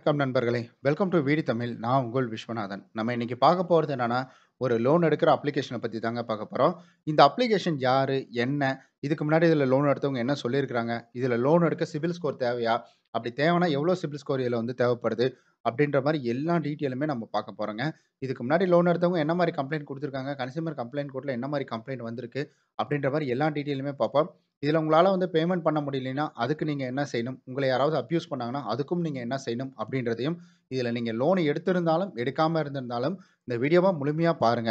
வணக்கம் நண்பர்களே! Welcome to VD Tamil. நான் உங்கள் விஸ்வநாதன். நம்ம இன்னைக்கு பார்க்க போறது என்னன்னா, ஒரு லோன் எடுக்கிற அப்ளிகேஷன பத்தி தாங்க பார்க்க போறோம். இந்த அப்ளிகேஷன் யாரு? என்ன? இதுக்கு முன்னாடி இதுல லோன் எடுத்தவங்க என்ன சொல்லியிருக்கிறாங்க? இதுல லோன் எடுக்க சிபில் ஸ்கோர் தேவையா? அப்படி தேவைன்னா எவ்வளோ சிபில் ஸ்கோர் இதுல வந்து தேவைப்படுது? அப்படின்ற மாரி எல்லா டீட்டெயிலுமே நம்ம பார்க்க போறோங்க. இதுக்கு முன்னாடி லோன் எடுத்தவங்க என்ன மாரி கம்ப்ளைண்ட் குடுத்துருக்காங்க? கன்சியூமர் கம்ப்ளைண்ட் கோர்ட்ல என்ன மாரி கம்ப்ளைண்ட் வந்திருக்கு? அப்படின்ற மாரி எல்லா டீட்டெயிலுமே பார்ப்போம். இதுல உங்களால வந்து பேமெண்ட் பண்ண முடியலைன்னா, அதுக்கு நீங்க என்ன செய்யணும்? உங்கள யாராவது அப்யூஸ் பண்ணாங்கன்னா, அதுக்கும் நீங்க என்ன செய்யணும்? அப்படின்றதையும், இதுல நீங்க லோன் எடுத்திருந்தாலும், எடுக்காம இருந்திருந்தாலும், இந்த வீடியோவ முழுமையா பாருங்க.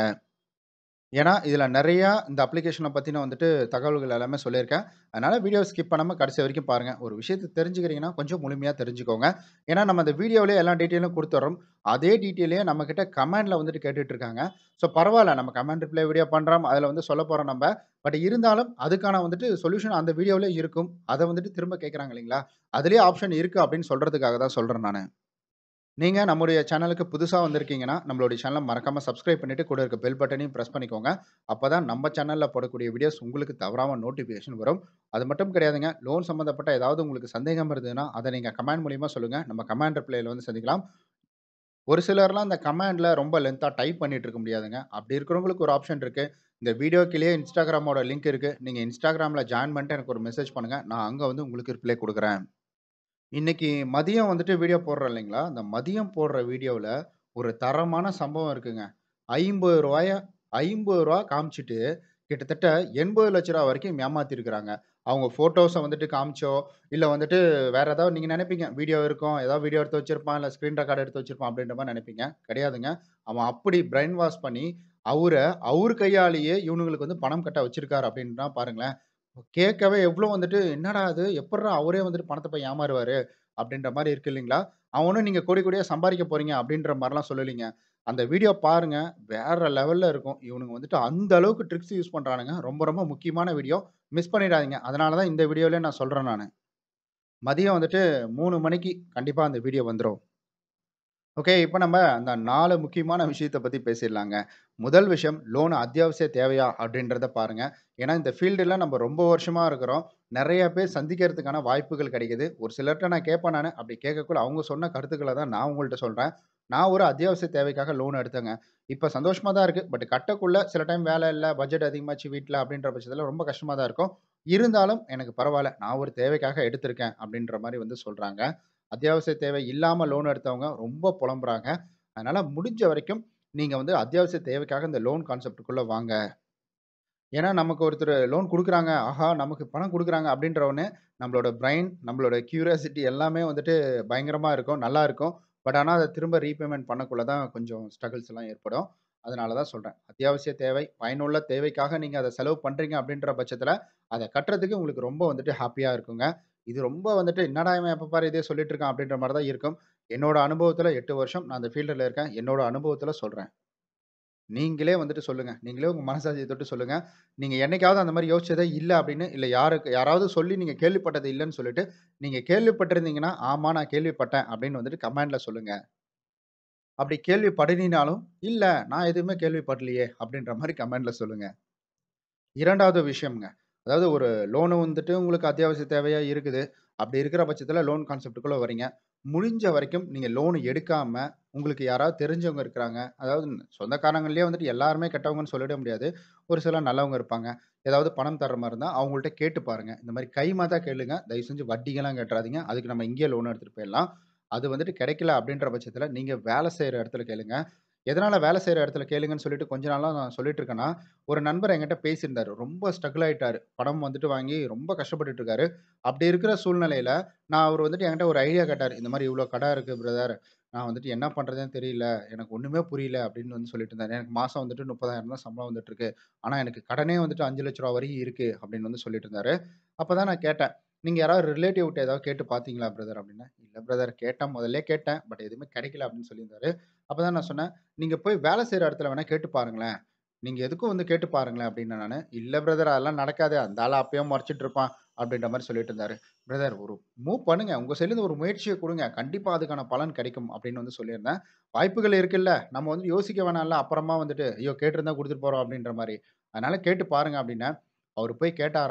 ஏன்னா, இதுல நெறையா இந்த அப்ளிகேஷன பத்தின வந்துட்டு தகவல்கள் எல்லாமே சொல்லியிருக்கேன். அதனால வீடியோவ ஸ்கிப் பண்ணாம கடைசி வரைக்கும் பாருங்க. ஒரு விஷயத்த தெரிஞ்சுக்கிறீங்கன்னா, கொஞ்சம் முழுமையா தெரிஞ்சுக்கோங்க. ஏன்னா, நம்ம அந்த வீடியோவிலேயே எல்லா டீட்டெயிலும் குடுத்துர்றோம். அதே டீட்டெயிலையே நம்மகிட்ட கமெண்ட்ல வந்துட்டு கேட்டுட்டு இருக்காங்க. ஸோ பரவால்ல. நம்ம கமெண்ட் ரிப்ளை வீடியோ பண்றோம். அதுல வந்து சொல்லப் போறோம் நம்ப. பட் இருந்தாலும் அதுக்கான வந்துட்டு சொல்யூஷன் அந்த வீடியோவிலே இருக்கும். அத வந்துட்டு திரும்ப கேட்கறாங்க இல்லைங்களா? அதிலேயே ஆப்ஷன் இருக்கு அப்படின்னு சொல்றதுக்காக தான் சொல்றேன் நானு. நீங்க நம்முடைய சேனலுக்கு புதுசா வந்திருக்கீங்கன்னா, நம்மளுடைய சேனல மறக்காம சப்ஸ்கிரைப் பண்ணிட்டு, கூட இருக்க பெல் பட்டனையும் பிரஸ் பண்ணிக்கோங்க. அப்பதான் நம்ம சேனல்ல போடக்கூடிய வீடியோஸ் உங்களுக்கு தவறாம நோட்டிஃபிகேஷன் வரும். அது மட்டும் கிடையாதுங்க. லோன் சம்மந்தப்பட்ட ஏதாவது உங்களுக்கு சந்தேகம் இருந்ததுன்னா, அத நீங்க கமெண்ட் மூலியமா சொல்லுங்க. நம்ம கமெண்ட் ரிப்ளைல வந்து சந்திக்கலாம். ஒரு சிலர்லாம் இந்த கமெண்ட்ல ரொம்ப லென்த்தா டைப் பண்ணிட்டு இருக்க முடியாதுங்க. அப்படி இருக்கிறவங்களுக்கு ஒரு ஆப்ஷன் இருக்கு. இந்த வீடியோ கீழயே Instagramமோட லிங்க் இருக்கு. நீங்க Instagramல ஜாயின் பண்ணிட்டு எனக்கு ஒரு மெசேஜ் பண்ணுங்க. நான் அங்க வந்து உங்களுக்கு ரிப்ளை குடுக்குறேன். இன்னைக்கு மதியம் வந்துட்டு வீடியோ போடுறோம் இல்லைங்களா? அந்த மதியம் போடுற வீடியோவுல ஒரு தரமான சம்பவம் இருக்குங்க. ரூ. 50 ரூ. 50 காமிச்சுட்டு, கிட்டத்தட்ட ரூ. 80,00,000 வரைக்கும் ஏமாத்தியிருக்கிறாங்க. அவங்க ஃபோட்டோஸ வந்துட்டு காமிச்சோ, இல்ல வந்துட்டு வேற ஏதாவது நீங்க நெனைப்பீங்க, வீடியோ இருக்கும். ஏதாவது வீடியோ எடுத்து வச்சிருப்பான். இல்ல ஸ்க்ரீன் ரெக்கார்ட் எடுத்து வச்சிருப்பான் அப்படின்ற மாரி நெனைப்பீங்க. கிடையாதுங்க. அவன் அப்படி பிரெயின் வாஷ் பண்ணி, அவர அவரு கையாலேயே இவனுங்களுக்கு வந்து பணம் கட்ட வச்சிருக்காரு அப்படின்னா பாருங்களேன். கேட்கவே எவ்வளோ வந்துட்டு, என்னடா இது? எப்புட்றா அவரே வந்துட்டு பணத்த போய் ஏமாறுவாரு? அப்படின்ற மாரி இருக்கு இல்லைங்களா? அவனும் நீங்க கோடி கோடியா சம்பாரிக்க போறீங்க அப்படின்ற மாரிலாம் சொல்லலைங்க. அந்த வீடியோ பாருங்க. வேற லெவல்ல இருக்கும். இவனுங்க வந்துட்டு அந்த அளவுக்கு ட்ரிக்ஸ் யூஸ் பண்றானுங்க. ரொம்ப ரொம்ப முக்கியமான வீடியோ. மிஸ் பண்ணிடாதீங்க. அதனால தான் இந்த வீடியோலயே நான் சொல்றேன் நானு. மதியம் வந்துட்டு 3 மணிக்கு கண்டிப்பா அந்த வீடியோ வந்துரும். ஓகே. இப்ப நம்ம அந்த 4 முக்கியமான விஷயத்த பத்தி பேசிடலாங்க. முதல் விஷயம் லோன் அத்தியாவசிய தேவையா? அப்படின்றத பாருங்க. ஏன்னா, இந்த ஃபீல்டுல நம்ம ரொம்ப வருஷமா இருக்கிறோம். நெறைய பேர் சந்திக்கிறதுக்கான வாய்ப்புகள் கிடைக்குது. ஒரு சிலர்ட்ட நான் கேட்பேன் நானு. அப்படி கேட்கக்குள்ள அவங்க சொன்ன கருத்துக்கள தான் நான் உங்கள்ட்ட சொல்றேன். நான் ஒரு அத்தியாவசிய தேவைக்காக லோன் எடுத்தேங்க. இப்ப சந்தோஷமா தான் இருக்கு. பட் கட்டக்குள்ள சில டைம் வேலை இல்ல, பட்ஜெட் அதிகமாச்சு வீட்ல அப்படின்ற பட்சத்தில ரொம்ப கஷ்டமா தான் இருக்கும். இருந்தாலும் எனக்கு பரவால்ல. நான் ஒரு தேவைக்காக எடுத்திருக்கேன் அப்படின்ற மாரி வந்து சொல்றாங்க. அத்தியாவசிய தேவை இல்லாம லோன் எடுத்தவங்க ரொம்ப புலம்புறாங்க. அதனால முடிஞ்ச வரைக்கும் நீங்க வந்து அத்தியாவசிய தேவைக்காக இந்த லோன் கான்செப்ட்க்குள்ள வாங்க. ஏன்னா, நமக்கு ஒருத்தரு லோன் குடுக்குறாங்க. ஆஹா! நமக்கு பணம் குடுக்குறாங்க அப்படின்ற உடனே, நம்மளோட பிரெயின், நம்மளோட கியூரியாசிட்டி எல்லாமே வந்துட்டு பயங்கரமா இருக்கும். நல்லா இருக்கும். பட் ஆனா, அத திரும்ப ரீபேமெண்ட் பண்ணக்குள்ள தான் கொஞ்சம் ஸ்ட்ரகிள்ஸ் எல்லாம் ஏற்படும். அதனால தான் சொல்றேன். அத்தியாவசிய தேவை, பயனுள்ள தேவைக்காக நீங்க அத செலவு பண்றீங்க அப்படின்ற பட்சத்தில, அத கட்டுறதுக்கு உங்களுக்கு ரொம்ப வந்துட்டு ஹேப்பியா இருக்குங்க. இது ரொம்ப வந்துட்டு, என்னடா இவன் எப்ப பாரு இதே சொல்லிட்டு இருக்கான் அப்படின்ற மாரி தான் இருக்கும். என்னோட அனுபவத்தில 8 வருஷம் நான் அந்த ஃபீல்டுல இருக்கேன். என்னோட அனுபவத்தில சொல்றேன். நீங்களே வந்துட்டு சொல்லுங்க. நீங்களே உங்க மனசாட்சிய தொட்டு சொல்லுங்க. நீங்க என்னைக்காவது அந்த மாரி யோசிச்சதே இல்ல அப்படின்னு, இல்ல யாருக்கு யாராவது சொல்லி நீங்க கேள்விப்பட்டது இல்லன்னு சொல்லிட்டு, நீங்க கேள்விப்பட்டிருந்தீங்கன்னா, ஆமா நான் கேள்விப்பட்டேன் அப்படின்னு வந்துட்டு கமெண்ட்ல சொல்லுங்க. அப்படி கேள்விப்படலினாலும், இல்ல நான் எதுவுமே கேள்விப்படலையே அப்படின்ற மாரி கமெண்ட்ல சொல்லுங்க. 2வது விஷயம்ங்க. அதாவது ஒரு லோன் வந்துட்டு உங்களுக்கு அத்தியாவசிய தேவையா இருக்குது. அப்படி இருக்கிற பட்சத்தில லோன் கான்செப்ட்க்குள்ள வரீங்க. முடிஞ்ச வரைக்கும் நீங்க லோன் எடுக்காம, உங்களுக்கு யாராவது தெரிஞ்சவங்க இருக்கிறாங்க. அதாவது சொந்தக்காரங்கள்லயே வந்துட்டு எல்லாருமே கெட்டவங்கன்னு சொல்லிட முடியாது. ஒரு சிலர் நல்லவங்க இருப்பாங்க. ஏதாவது பணம் தர்ற மாரி இருந்தா, அவங்கள்ட்ட கேட்டு பாருங்க. இந்த மாரி கைமாத்தா கேளுங்க. தயவு செஞ்சு வட்டிக்கெல்லாம் கேட்றாதீங்க. அதுக்கு நம்ம இங்கேயே லோன் எடுத்துட்டு போயிடலாம். அது வந்துட்டு கிடைக்கல அப்படின்ற பட்சத்தில, நீங்க வேலை செய்ற இடத்துல கேளுங்க. எதனால வேலை செய்ற இடத்துல கேளுங்கன்னு சொல்லிட்டு கொஞ்ச நாளா நான் சொல்லிட்டு இருக்கேன்னா, ஒரு நண்பர் என்கிட்ட பேசியிருந்தாரு. ரொம்ப ஸ்ட்ரகிள் ஆயிட்டாரு. பணம் வந்துட்டு வாங்கி ரொம்ப கஷ்டப்பட்டுட்டு இருக்காரு. அப்படி இருக்கிற சூழ்நிலையில, நான் அவரு வந்துட்டு என்கிட்ட ஒரு ஐடியா கேட்டாரு. இந்த மாரி இவ்வளோ கடன் இருக்கு பிரதர். நான் வந்துட்டு என்ன பண்றதுன்னு தெரியல. எனக்கு ஒண்ணுமே புரியல அப்படின்னு வந்து சொல்லிட்டு இருந்தாரு. எனக்கு மாசம் வந்துட்டு 30,000 தான் சம்பளம் வந்துட்டு இருக்கு. ஆனா எனக்கு கடனே வந்துட்டு ரூ. 5,00,000 வரைக்கும் இருக்கு அப்படின்னு வந்து சொல்லிட்டு இருந்தாரு. அப்பதான் நான் கேட்டேன். நீங்க யாராவது ரிலேட்டிவ்ட்ட ஏதாவது கேட்டு பார்த்தீங்களா பிரதர் அப்படின்னேன். இல்ல பிரதர் கேட்டேன். முதல்லயே கேட்டேன். பட் எதுவுமே கிடைக்கல அப்படின்னு சொல்லியிருந்தாரு. அப்பதான் நான் சொன்னேன். நீங்க போய் வேலை செய்ற இடத்துல வேணா கேட்டு பாருங்களேன். நீங்க எதுக்கும் வந்து கேட்டு பாருங்களேன் அப்படின்னேன் நானு. இல்ல பிரதர் அதெல்லாம் நடக்காது. அந்த ஆளு அப்பயே மொறச்சிட்டு இருப்பான் அப்படின்ற மாரி சொல்லிட்டு இருந்தாரு. பிரதர் ஒரு மூவ் பண்ணுங்க. உங்க சைட்ல இருந்து ஒரு முயற்சிய குடுங்க. கண்டிப்பா அதுக்கான பலன் கிடைக்கும் அப்படின்னு வந்து சொல்லியிருந்தேன். வாய்ப்புகள் இருக்குல்ல. நம்ம வந்து யோசிக்க வேணாம்ல. அப்புறமா வந்துட்டு, ஐயோ! கேட்டிருந்தா குடுத்துட்டு போறோம் அப்படின்ற மாரி. அதனால கேட்டு பாருங்க அப்படின்னேன். அவரு போய் கேட்டாராம்.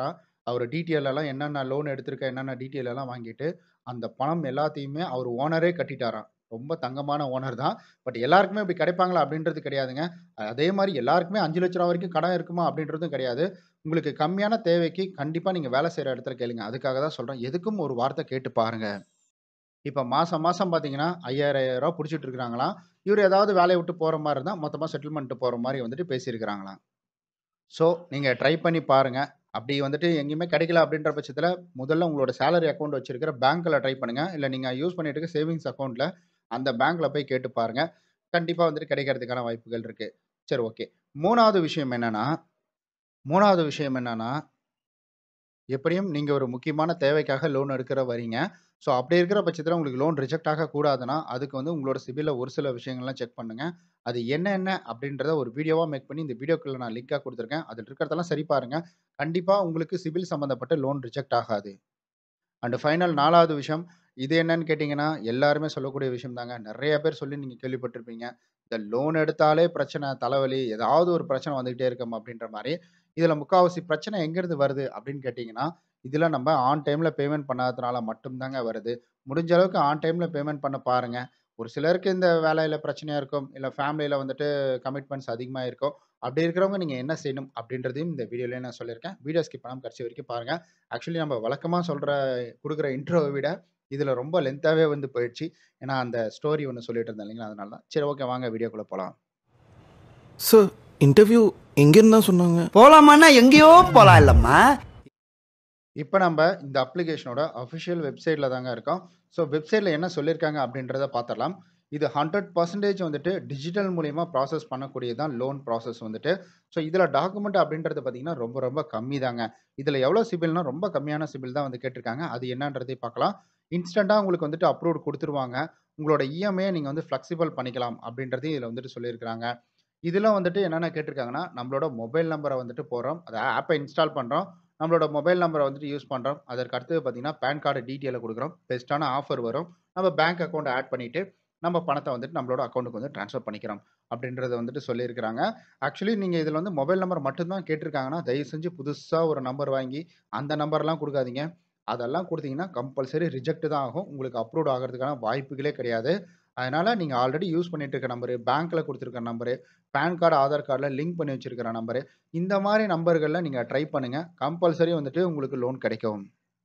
அவரு டீட்டெயில் எல்லாம் என்னென்ன லோன் எடுத்திருக்கேன், என்னென்ன டீட்டெயில் எல்லாம் வாங்கிட்டு, அந்த பணம் எல்லாத்தையுமே அவரு ஓனரே கட்டிட்டாராம். ரொம்ப தங்கமான ஓனர் தான். பட் எல்லாருக்குமே இப்படி கிடைப்பாங்களா அப்படின்றது கிடையாதுங்க. அதே மாரி எல்லாருக்குமே ரூ. 5,00,000 வரைக்கும் கடன் இருக்குமா அப்படின்றதும் கிடையாது. உங்களுக்கு கம்மியான தேவைக்கு கண்டிப்பா நீங்க வேலை செய்ற இடத்துல கேளுங்க. அதுக்காக தான் சொல்றேன். எதுக்கும் ஒரு வார்த்தை கேட்டு பாருங்க. இப்ப மாசம் மாசம் பார்த்தீங்கன்னா, ரூ. 5,000 புடிச்சிட்டு இருக்கிறாங்களாம். இவரு ஏதாவது வேலைய விட்டு போற மாரி இருந்தா, மொத்தமா செட்டில்மென்ட் போற மாரி வந்துட்டு பேசியிருக்கிறாங்களாம். ஸோ, நீங்க ட்ரை பண்ணி பாருங்க. அப்படி வந்துட்டு எங்கேயுமே கிடைக்கல அப்படின்ற பட்சத்தில, முதல்ல உங்களோட சேலரி அக்கவுண்ட் வச்சிருக்கிற பேங்க்ல ட்ரை பண்ணுங்க. இல்ல நீங்க யூஸ் பண்ணிட்டு இருக்க சேவிங்ஸ் அக்கவுண்ட்ல அந்த பேங்க்ல போய் கேட்டு பாருங்க. கண்டிப்பா வந்துட்டு கிடைக்கிறதுக்கான வாய்ப்புகள் இருக்கு. சரி ஓகே. 3வது விஷயம் என்னன்னா 3வது விஷயம் என்னன்னா எப்படியும் நீங்க ஒரு முக்கியமான தேவைக்காக லோன் எடுக்கிற வரீங்க. ஸோ, அப்படி இருக்கிற பட்சத்தில உங்களுக்கு லோன் ரிஜெக்ட் ஆகக்கூடாதுன்னா, அதுக்கு வந்து உங்களோட சிபில்ல ஒரு சில விஷயங்கள்லாம் செக் பண்ணுங்க. அது என்னென்ன அப்படின்றத ஒரு வீடியோவா மேக் பண்ணி இந்த வீடியோக்குள்ள நான் லிங்கா குடுத்துருக்கேன். அதில இருக்கிறதெல்லாம் சரி பாருங்க. கண்டிப்பா உங்களுக்கு சிபில் சம்மந்தப்பட்ட லோன் ரிஜெக்ட் ஆகாது. அண்ட் ஃபைனல் 4வது விஷயம், இது என்னன்னு கேட்டீங்கன்னா, எல்லாருமே சொல்லக்கூடிய விஷயம் தாங்க. நெறைய பேர் சொல்லி நீங்க கேள்விப்பட்டிருப்பீங்க. இந்த லோன் எடுத்தாலே பிரச்சனை, தலைவலி, ஏதாவது ஒரு பிரச்சனை வந்துகிட்டே இருக்கும் அப்படின்ற மாரி. இதில முக்காவாசி பிரச்சனை எங்கேருந்து வருது அப்படின்னு கேட்டீங்கன்னா, இதில நம்ம ஆன் டைம்ல பேமெண்ட் பண்ணாததுனால மட்டும் தாங்க வருது. முடிஞ்ச அளவுக்கு ஆன் டைம்ல பேமெண்ட் பண்ண பாருங்க. ஒரு சிலருக்கு இந்த வேலையில பிரச்சனையா இருக்கும். இல்ல ஃபேமிலில வந்துட்டு கமிட்மெண்ட்ஸ் அதிகமா இருக்கும். அப்படி இருக்கிறவங்க நீங்க என்ன செய்யணும் அப்படின்றதையும் இந்த வீடியோலயே நான் சொல்லியிருக்கேன். வீடியோ ஸ்கிப் பண்ணாம கடைசி வரைக்கும் பாருங்க. ஆக்சுவலி நம்ம வழக்கமா சொல்ற குடுக்குற இன்ட்ரோவ விட, இதில ரொம்ப லென்த்தாவே வந்து போயிடுச்சு. ஏன்னா அந்த ஸ்டோரி ஒண்ணு சொல்லிட்டு இருந்தேன் இல்லைங்களா? அதனால தான். சரி ஓகே வாங்க வீடியோக்குள்ள போலாம். சார் இன்டர்வியூ எங்கேன்னு தான் சொன்னாங்க போலாமான்னா எங்கேயோ போலாம் இல்லம்மா இப்ப நம்ப இந்த அப்ளிகேஷனோட அஃபிஷியல் வெப்சைட்ல தாங்க இருக்கோம். ஸோ வெப்சைட்ல என்ன சொல்லியிருக்காங்க அப்படின்றத பார்த்துடலாம். இது 100% வந்துட்டு டிஜிட்டல் மூலியமா ப்ராசஸ் பண்ணக்கூடியது தான் லோன் ப்ராசஸ் வந்துட்டு. ஸோ இதில டாக்குமெண்ட் அப்படின்றது பார்த்தீங்கன்னா, ரொம்ப ரொம்ப கம்மி தாங்க. இதில எவ்வளோ சிபில்னா ரொம்ப கம்மியான சிபில் தான் வந்து கேட்டிருக்காங்க. அது என்னன்றதையும் பார்க்கலாம். இன்ஸ்டன்ட்டா உங்களுக்கு வந்துட்டு அப்ரூவ்ட் குடுத்துருவாங்க. உங்களோட இஎம்ஐய நீங்க வந்து ஃப்ளெக்சிபிள் பண்ணிக்கலாம் அப்படின்றதையும் இதில வந்துட்டு சொல்லியிருக்கிறாங்க. இதில வந்துட்டு என்னென்ன கேட்டிருக்காங்கன்னா, நம்மளோட மொபைல் நம்பர வந்துட்டு போடுறோம். அந்த ஆப்ப இன்ஸ்டால் பண்றோம். நம்மளோட மொபைல் நம்பர வந்துட்டு யூஸ் பண்றோம். அதற்கு அடுத்தது பார்த்தீங்கன்னா, பான் கார்டு டீட்டெயில குடுக்குறோம். பெஸ்ட்டான ஆஃபர் வரும். நம்ம பேங்க் அக்கவுண்ட் ஆட் பண்ணிட்டு, நம்ம பணத்த வந்துட்டு நம்மளோட அக்கவுண்ட்க்கு வந்து ட்ரான்ஸ்ஃபர் பண்ணிக்கிறோம். அப்படின்றத வந்துட்டு சொல்லியிருக்கிறாங்க. ஆக்சுவலி நீங்க இதில வந்து மொபைல் நம்பர் மட்டும் தான் கேட்டிருக்காங்கன்னா, தயவு செஞ்சு புதுசா ஒரு நம்பர் வாங்கி, அந்த நம்பர்லாம் குடுக்காதீங்க. அதெல்லாம் குடுத்தீங்கன்னா, கம்பல்சரி ரிஜெக்ட் தான் ஆகும். உங்களுக்கு அப்ரூவ்ட் ஆகுறதுக்கான வாய்ப்புகளே கிடையாது. அதனால நீங்க ஆல்ரெடி யூஸ் பண்ணிட்டு இருக்க நம்பரு, பேங்க்ல குடுத்திருக்க நம்பரு, பான் கார்டு, ஆதார் கார்ட்ல லிங்க் பண்ணி வச்சிருக்கிற நம்பரு, இந்த மாரி நம்பர்கள்ல நீங்க ட்ரை பண்ணுங்க. கம்பல்சரி வந்துட்டு உங்களுக்கு லோன் கிடைக்கும்.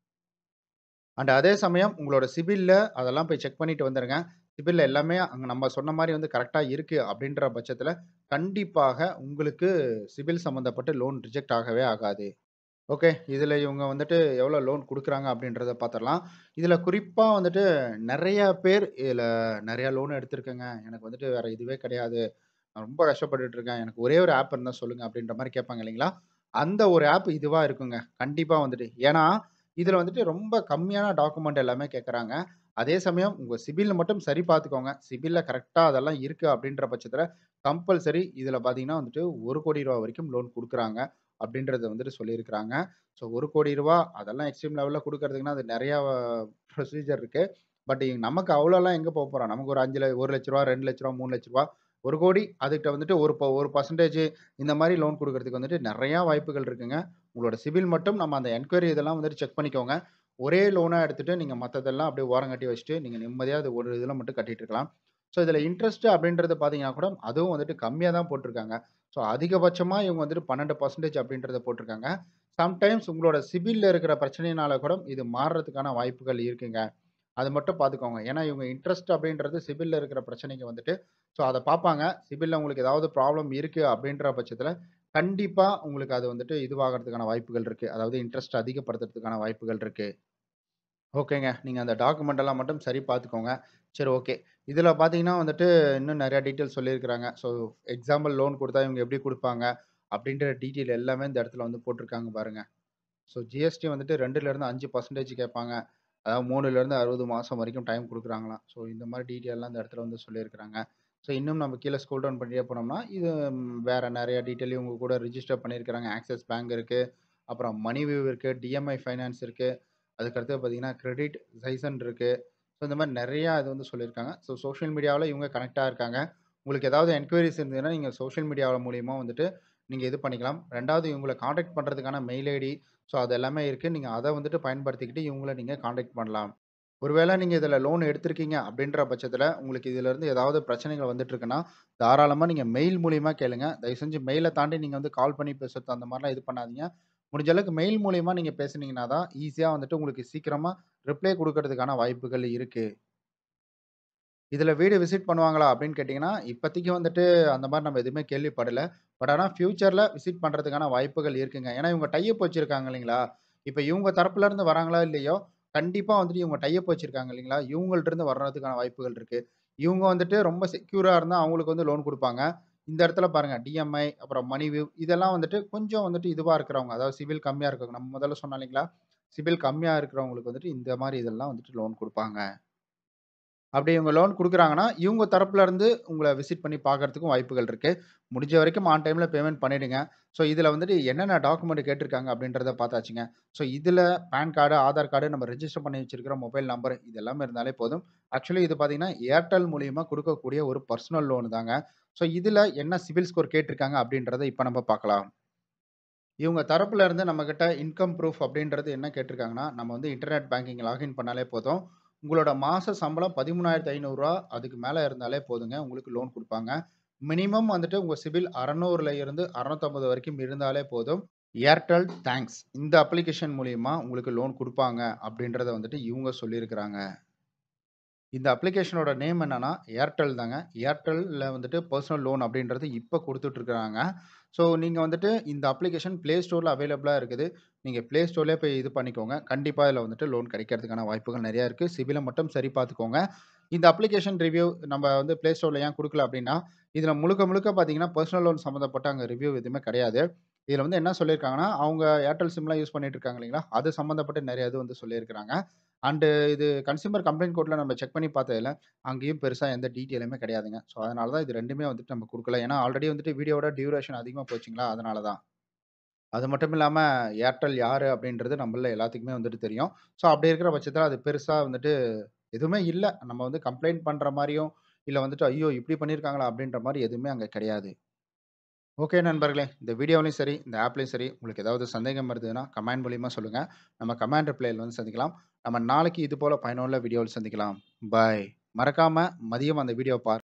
அண்ட் அதே சமயம் உங்களோட சிபில்ல அதெல்லாம் போய் செக் பண்ணிட்டு வந்துருங்க. சிபில்ல எல்லாமே அங்க நம்ம சொன்ன மாரி வந்து கரெக்ட்டா இருக்கு அப்படின்ற பட்சத்தில, கண்டிப்பாக உங்களுக்கு சிபில் சம்மந்தப்பட்ட லோன் ரிஜெக்ட் ஆகவே ஆகாது. ஓகே. இதில இவங்க வந்துட்டு எவ்வளோ லோன் குடுக்குறாங்க அப்படின்றத பார்த்துடலாம். இதில குறிப்பா வந்துட்டு நெறைய பேர் இதில நெறைய லோன் எடுத்திருக்கேங்க. எனக்கு வந்துட்டு வேற இதுவே கிடையாது. நான் ரொம்ப கஷ்டப்பட்டுட்டு இருக்கேன். எனக்கு ஒரே ஒரு ஆப் இருந்தா சொல்லுங்க அப்படின்ற மாரி கேட்பாங்க இல்லைங்களா? அந்த ஒரு ஆப் இதுவா இருக்குங்க. கண்டிப்பா வந்துட்டு. ஏன்னா, இதில வந்துட்டு ரொம்ப கம்மியான டாக்குமெண்ட் எல்லாமே கேட்கறாங்க. அதே சமயம் உங்க சிபில்ல மட்டும் சரி பார்த்துக்கோங்க. சிபில்ல கரெக்ட்டா அதெல்லாம் இருக்கு அப்படின்ற பட்சத்தில, கம்பல்சரி இதில பார்த்தீங்கன்னா வந்துட்டு ரூ. 1,00,00,000 வரைக்கும் லோன் குடுக்குறாங்க. அப்படின்றத வந்துட்டு சொல்லியிருக்கிறாங்க. ஸோ ரூ. 1,00,00,000 அதெல்லாம் எக்ஸ்ட்ரீம் லெவல்ல குடுக்குறதுக்குன்னா, அது நெறையா ப்ரொசீஜர் இருக்கு. பட் நமக்கு அவ்வளோலாம் எங்க போப்போறோம். நமக்கு ஒரு 5 ல ரூ. 1,00,000 ரூ. 2,00,000 ரூ. 3,00,000 1,00,00,000 அதுகிட்ட வந்துட்டு ஒரு ப ஒரு பெர்சன்டேஜ் இந்த மாரி லோன் குடுக்குறதுக்கு வந்துட்டு நெறையா வாய்ப்புகள் இருக்குங்க. உங்களோட சிபில் மட்டும் நம்ம அந்த என்குயரி இதெல்லாம் வந்துட்டு செக் பண்ணிக்கோங்க. ஒரே லோனா எடுத்துட்டு நீங்க மத்ததெல்லாம் அப்படியே ஓரங்கட்டி வச்சுட்டு, நீங்க நிம்மதியா அது ஒரு இதில மட்டும் கட்டிட்டு இருக்கலாம். ஸோ இதில இன்ட்ரெஸ்ட் அப்படின்றது பார்த்தீங்கன்னா கூட, அதுவும் வந்துட்டு கம்மியா தான் போட்டிருக்காங்க. ஸோ அதிகபட்சமா இவங்க வந்துட்டு 12% அப்படின்றத போட்டிருக்காங்க. சம்டைம்ஸ் உங்களோட சிபில்ல இருக்கிற பிரச்சனையினால கூட இது மாறுறதுக்கான வாய்ப்புகள் இருக்குங்க. அது மட்டும் பார்த்துக்கோங்க. ஏன்னா இவங்க இன்ட்ரெஸ்ட் அப்படின்றது சிபில்ல இருக்கிற பிரச்சனைக்கு வந்துட்டு ஸோ அத பார்ப்பாங்க. சிபில்ல உங்களுக்கு ஏதாவது ப்ராப்ளம் இருக்கு அப்படின்ற பட்சத்தில, கண்டிப்பா உங்களுக்கு அது வந்துட்டு இதுவாகுறதுக்கான வாய்ப்புகள் இருக்கு. அதாவது இன்ட்ரெஸ்ட் அதிகப்படுத்துறதுக்கான வாய்ப்புகள் இருக்கு. ஓகேங்க. நீங்க அந்த டாக்குமெண்ட் எல்லாம் மட்டும் சரி பார்த்துக்கோங்க. சரி ஓகே. இதில பார்த்தீங்கன்னா வந்துட்டு இன்னும் நெறைய டீட்டெயில்ஸ் சொல்லியிருக்கிறாங்க. ஸோ எக்ஸாம்பிள் லோன் குடுத்தா இவங்க எப்படி குடுப்பாங்க? அப்படின்ற டீட்டெயில் எல்லாமே இந்த இடத்துல வந்து போட்டிருக்காங்க பாருங்க. ஸோ ஜிஎஸ்டி வந்துட்டு 2லேருந்து 5% கேட்பாங்க. அதாவது 3லேருந்து 60 மாசம் வரைக்கும் டைம் குடுக்குறாங்களாம். ஸோ இந்த மாரி டீட்டெயில்லாம் இந்த இடத்துல வந்து சொல்லியிருக்கிறாங்க. ஸோ இன்னும் நம்ம கீழ ஸ்க்ரோல் டவுன் பண்ணிட்டே போனோம்னா, இது வேற நெறைய டீட்டெயில் இவங்க கூட ரிஜிஸ்டர் பண்ணியிருக்கிறாங்க. ஆக்சிஸ் பேங்க் இருக்கு. அப்புறம் மணிவிவ் இருக்கு. டிஎம்ஐ ஃபைனான்ஸ் இருக்கு. அதுக்கு அடுத்தது பார்த்தீங்கன்னா, கிரெடிட் சைசன் இருக்கு. ஸோ இந்த மாரி நெறையா இது வந்து சொல்லியிருக்காங்க. ஸோ சோசியல் மீடியாவுல இவங்க கனெக்ட்டா இருக்காங்க. உங்களுக்கு ஏதாவது என்குயரீஸ் இருந்ததுன்னா, நீங்க சோசியல் மீடியால மூலியமா வந்துட்டு நீங்க இது பண்ணிக்கலாம். 2வது இவங்கள கான்டாக்ட் பண்றதுக்கான மெயில் ஐடி ஸோ அது எல்லாமே இருக்கு. நீங்க அத வந்துட்டு பயன்படுத்திக்கிட்டு இவங்கள நீங்க கான்டாக்ட் பண்ணலாம். ஒருவேள நீங்க இதுல லோன் எடுத்திருக்கீங்க அப்படின்ற பட்சத்தில, உங்களுக்கு இதிலருந்து ஏதாவது பிரச்சனைகள் வந்துட்டு இருக்குன்னா, தாராளமா நீங்க மெயில் மூலியமா கேளுங்க. தயவு செஞ்சு மெயில தாண்டி நீங்க வந்து கால் பண்ணி பேசுறது அந்த மாரிலாம் இது பண்ணாதீங்க. முடிஞ்ச அளவுக்கு மெயில் மூலியமா நீங்க பேசுனீங்கன்னா தான், ஈஸியா வந்துட்டு உங்களுக்கு சீக்கிரமா ரிப்ளை குடுக்கறதுக்கான வாய்ப்புகள் இருக்கு. இதுல வீடு விசிட் பண்ணுவாங்களா அப்படின்னு கேட்டீங்கன்னா, இப்பதைக்கு வந்துட்டு அந்த மாரி நம்ம எதுவுமே கேள்விப்படல. பட் ஆனா ஃபியூச்சர்ல விசிட் பண்றதுக்கான வாய்ப்புகள் இருக்குங்க. ஏன்னா இவங்க டை அப் வச்சிருக்காங்க இல்லைங்களா? இப்ப இவங்க தரப்புல இருந்து வராங்களோ இல்லையோ, கண்டிப்பா வந்துட்டு இவங்க டை அப் வச்சிருக்காங்க இல்லைங்களா? இவங்கள்ட்ட இருந்து வர்றதுக்கான வாய்ப்புகள் இருக்கு. இவங்க வந்துட்டு ரொம்ப செக்யூரா இருந்தா அவங்களுக்கு வந்து லோன் குடுப்பாங்க. இந்த இடத்துல பாருங்க டிஎம்ஐ, அப்புறம் மணிவிவ் இதெல்லாம் வந்துட்டு கொஞ்சம் வந்துட்டு இதுவா இருக்கிறவங்க, அதாவது சிபில் கம்மியா இருக்கவங்க. நம்ம முதல்ல சொன்னோம் இல்லைங்களா? சிபில் கம்மியா இருக்கிறவங்களுக்கு வந்துட்டு இந்த மாரி இதெல்லாம் வந்துட்டு லோன் குடுப்பாங்க. அப்படி இவங்க லோன் குடுக்குறாங்கன்னா, இவங்க தரப்புல இருந்து உங்கள விசிட் பண்ணி பார்க்கறதுக்கும் வாய்ப்புகள் இருக்கு. முடிஞ்ச வரைக்கும் ஆன் டைம்ல பேமெண்ட் பண்ணிடுங்க. ஸோ இதுல வந்துட்டு என்னென்ன டாக்குமெண்ட் கேட்டிருக்காங்க அப்படின்றத பார்த்தாச்சுங்க. ஸோ இதுல பான் கார்டு, ஆதார் கார்டு, நம்ம ரெஜிஸ்டர் பண்ணி வச்சிருக்கிற மொபைல் நம்பர் இது எல்லாமே இருந்தாலே போதும். ஆக்சுவலி இது பார்த்தீங்கன்னா, ஏர்டெல் மூலியமா குடுக்கக்கூடிய ஒரு பர்சனல் லோன் தாங்க. ஸோ இதுல என்ன சிபில் ஸ்கோர் கேட்டிருக்காங்க அப்படின்றத இப்ப நம்ம பார்க்கலாம். இவங்க தரப்புல இருந்து நம்மகிட்ட இன்கம் ப்ரூஃப் அப்படின்றது என்ன கேட்டிருக்காங்கன்னா, நம்ம வந்து இன்டர்நெட் பேங்கிங் லாகின் பண்ணாலே போதும். உங்களோட மாச சம்பளம் ரூ. 13,500 அதுக்கு மேல இருந்தாலே போதுங்க. உங்களுக்கு லோன் குடுப்பாங்க. மினிமம் வந்துட்டு உங்க சிபில் 600ல இருந்து 650 வரைக்கும் இருந்தாலே போதும். ஏர்டெல் தேங்க்ஸ் இந்த அப்ளிகேஷன் மூலியமா உங்களுக்கு லோன் குடுப்பாங்க அப்படின்றத வந்துட்டு இவங்க சொல்லியிருக்கிறாங்க. இந்த அப்ளிகேஷனோட நேம் என்னன்னா, ஏர்டெல் தாங்க. ஏர்டெல்ல வந்துட்டு பர்சனல் லோன் அப்படின்றது இப்ப குடுத்துட்டு இருக்காங்க. ஸோ நீங்க வந்துட்டு இந்த அப்ளிகேஷன் Play Storeல அவைலபிளா இருக்குது. நீங்க Play Storeலயே போய் இது பண்ணிக்கோங்க. கண்டிப்பா இதுல வந்துட்டு லோன் கிடைக்கிறதுக்கான வாய்ப்புகள் நெறைய இருக்கு. சிபில மட்டும் சரி பார்த்துக்கோங்க. இந்த அப்ளிகேஷன் ரிவ்யூ நம்ம வந்து Play Storeல ஏன் குடுக்கல அப்படின்னா, இதுல முழுக்க முழுக்க பார்த்தீங்கன்னா, பர்சனல் லோன் சம்மந்தப்பட்ட அங்க ரிவ்யூ எதுவுமே கிடையாது. இதுல வந்து என்ன சொல்லியிருக்காங்கன்னா, அவங்க ஏர்டெல் சிம்லாம் யூஸ் பண்ணிட்டு இருக்காங்க இல்லைங்களா? அது சம்மந்தப்பட்ட நெறைய இது வந்து சொல்லியிருக்கிறாங்க. அண்ட் இது கன்சியூமர் கம்ப்ளைண்ட் கோர்ட்ல நம்ம செக் பண்ணி பார்த்ததுல, அங்கேயும் பெருசா எந்த டீட்டெயிலுமே கிடையாதுங்க. ஸோ அதனால தான் இது 2மே வந்துட்டு நம்ம குடுக்கல. ஏன்னா ஆல்ரெடி வந்துட்டு வீடியோவோட டியூரேஷன் அதிகமா போச்சுங்களா, அதனால தான். அது மட்டும் இல்லாம ஏர்டெல் யாரு அப்படின்றது நம்மள்ல எல்லாத்துக்குமே வந்துட்டு தெரியும். ஸோ அப்படி இருக்கிற பட்சத்தில அது பெருசா வந்துட்டு எதுவுமே இல்ல. நம்ம வந்து கம்ப்ளைண்ட் பண்ற மாரியும், இல்ல வந்துட்டு ஐயோ! இப்படி பண்ணியிருக்காங்களா அப்படின்ற மாரி எதுவுமே அங்க கிடையாது. ஓகே நண்பர்களே. இந்த வீடியோலயும் சரி, இந்த ஆப்லயும் சரி, உங்களுக்கு ஏதாவது சந்தேகம் இருந்ததுன்னா கமெண்ட் மூலியமா சொல்லுங்க. நம்ம கமெண்ட் ரிப்ளைல வந்து சந்திக்கலாம். நம்ம நாளைக்கு இது போல பயனுள்ள வீடியோவில் சந்திக்கலாம். பாய். மறக்காம மதியம் அந்த வீடியோவ பாருங்க.